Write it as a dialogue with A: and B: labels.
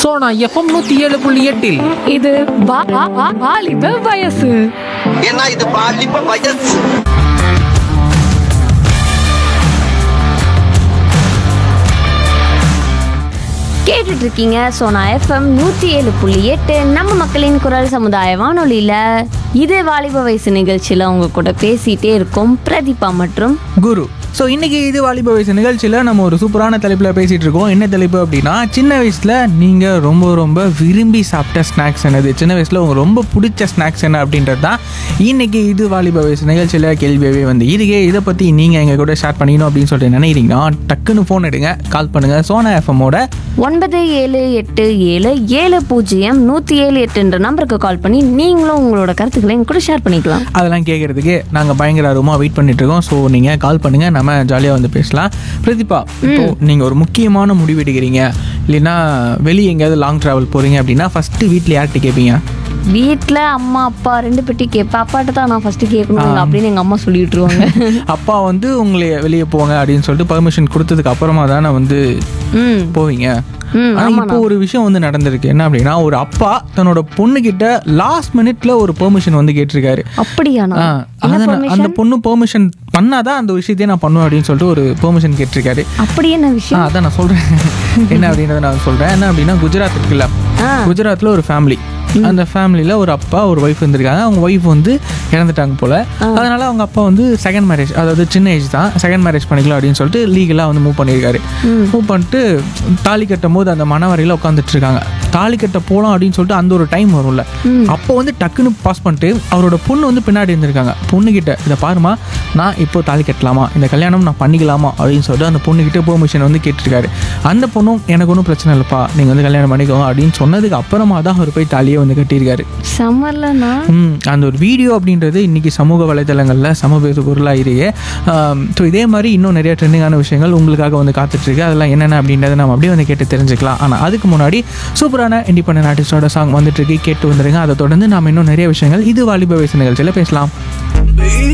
A: Sona FM நூத்தி ஏழு புள்ளி எட்டில்
B: இது வா- வா- வா- வாலிப வயசு
C: ஏன்னா இது பாலிப்ப வயசு
D: கேட்டுட்டு இருக்கீங்க சோனா எஃப்எம் நூற்றி ஏழு புள்ளி எட்டு நம்ம மக்களின் குரல் சமுதாய வானொலியில் இது வாலிப வயசு நிகழ்ச்சியில் உங்க கூட பேசிட்டே இருக்கோம் பிரதீபா மற்றும்
E: குரு ஸோ இன்னைக்கு இது வாலிப வயசு நிகழ்ச்சியில் நம்ம ஒரு சூப்பரான தலைப்பில் பேசிகிட்டு இருக்கோம் என்ன தலைப்பு அப்படின்னா சின்ன வயசில் நீங்கள் ரொம்ப ரொம்ப விரும்பி சாப்பிட்ட ஸ்நாக்ஸ் என்னது சின்ன வயசில் உங்களுக்கு ரொம்ப பிடிச்ச ஸ்நாக்ஸ் என்ன அப்படின்றது தான் இன்னைக்கு இது வாலிப வயசு நிகழ்ச்சியில் கேள்வியாகவே வந்து இருக்கே இதை பற்றி நீங்கள் எங்கள் கூட ஷேர் பண்ணிக்கணும் அப்படின்னு சொல்லிட்டு நினைக்கிறீங்கன்னா டக்குன்னு ஃபோன் எடுங்க கால் பண்ணுங்கள் சோனா எஃப்எம்மோட
D: ஒன்பது ஏழு எட்டு ஏழு ஏழு பூஜ்ஜியம் நூற்றி ஏழு எட்டுன்ற நம்பருக்கு கால் பண்ணி நீங்களும் உங்களோட கருத்துக்களை எங்க கூட ஷேர் பண்ணிக்கலாம்
E: அதெல்லாம் கேட்குறதுக்கு நாங்கள் பயங்கர ஆர்வமாக வெயிட் பண்ணிட்டு இருக்கோம் ஸோ நீங்கள் கால் பண்ணுங்கள் நம்ம ஜாலியாக வந்து பேசலாம் பிரதீபா இப்போ நீங்கள் ஒரு முக்கியமான முடிவு எடுக்கிறீங்க இல்லைன்னா வெளியே எங்கேயாவது லாங் ட்ராவல் போகிறீங்க அப்படின்னா ஃபஸ்ட்டு வீட்டில் யார்கிட்ட கேட்பீங்க
D: வீட்டில் அம்மா அப்பா ரெண்டு பெட்டி கேட்பேன் அப்பாட்ட தான் நான் ஃபர்ஸ்ட் கேட்கணும் அப்படின்னு எங்கள் அம்மா சொல்லி விட்டுருவாங்க
E: அப்பா வந்து உங்களை வெளியே போங்க அப்படின்னு சொல்லிட்டு பர்மிஷன் கொடுத்ததுக்கு அப்புறமா தானே வந்து
D: ம்
E: போவீங்க
D: ம்,
E: ஆனா இப்போ ஒரு விஷயம் வந்து நடந்திருக்கு என்ன அப்படின்னா ஒரு அப்பா தன்னோட பொண்ணு கிட்ட லாஸ்ட் மினிட்ல ஒரு பெர்மிஷன் வந்து கேட்டிருக்காரு
D: அப்படியாண்ணா
E: ஆ,
D: என்ன
E: அதை நான்- அந்த
D: permission?
E: பொண்ணு பெர்மிஷன் பண்ணாதான் அந்த விஷயத்தையே நான் பண்ணுவேன் அப்படின்னு சொல்லிட்டு ஒரு பெர்மிஷன் கேட்டிருக்காரு
D: அப்படி என்ன
E: ஆ
D: விஷயம்
E: அதான் நான் சொல்றேன் என்ன அப்படின்றத நான் சொல்றேன் என்ன அப்படின்னா குஜராத் இருக்குல்ல
D: ஆ.
E: குஜராத்ல ஒரு ஃபேமிலி அந்த ஃபேமிலியில ஒரு அப்பா ஒரு ஒய்ஃப் இருந்திருக்காங்க அவங்க ஒய்ஃப் வந்து இறந்துட்டாங்க போல அதனால அவங்க அப்பா வந்து செகண்ட் மேரேஜ் அதாவது சின்ன ஏஜ் தான் செகண்ட் மேரேஜ் பண்ணிக்கலாம் அப்படின்னு சொல்லிட்டு லீகலாக வந்து மூவ் பண்ணியிருக்காரு மூவ் பண்ணிட்டு தாலி கட்டும் போது அந்த மனவரையில் உட்காந்துட்டு இருக்காங்க தாலி கட்ட போகலாம் அப்படின்னு சொல்லிட்டு அந்த ஒரு டைம் வரும்ல அப்போ வந்து டக்குன்னு பாஸ் பண்ணிட்டு அவரோட பொண்ணு வந்து பின்னாடி இருந்திருக்காங்க பொண்ணுகிட்ட இதை பாருமா நான் இப்போ தாலி கட்டலாமா இந்த கல்யாணம் நான் பண்ணிக்கலாமா அப்படின்னு சொல்லிட்டு அந்த பொண்ணுகிட்ட பெர்மிஷன் வந்து கேட்டிருக்காரு அந்த பொண்ணும் எனக்கு ஒன்றும் பிரச்சனை இல்லைப்பா நீங்கள் வந்து கல்யாணம் பண்ணிக்கோங்க அப்படின்னு சொன்னதுக்கு அப்புறமா தான் அவர் போய் தாலியை வந்து கட்டியிருக்காரு
D: சம்மர்லண்ணா
E: ம், அந்த ஒரு வீடியோ அப்படின்றது இன்னைக்கு சமூக வலைதளங்களில் சமபேச பொருளாக இருக்கு ஸோ இதே மாதிரி இன்னும் நிறைய ட்ரெண்டிங்கான விஷயங்கள் உங்களுக்காக வந்து காத்துட்ருக்கு அதெல்லாம் என்னென்ன அப்படின்றத நம்ம அப்படியே வந்து கேட்டு தெரிஞ்சுக்கலாம் ஆனால் அதுக்கு முன்னாடி சூப்பரான இண்டிபெண்டன்ட் ஆர்டிஸ்டோட சாங் வந்துட்டு இருக்கு கேட்டு வந்துருங்க அதை தொடர்ந்து நாம இன்னும் நிறைய விஷயங்கள் இது வாலிப வயசு நிகழ்ச்சியில் பேசலாம்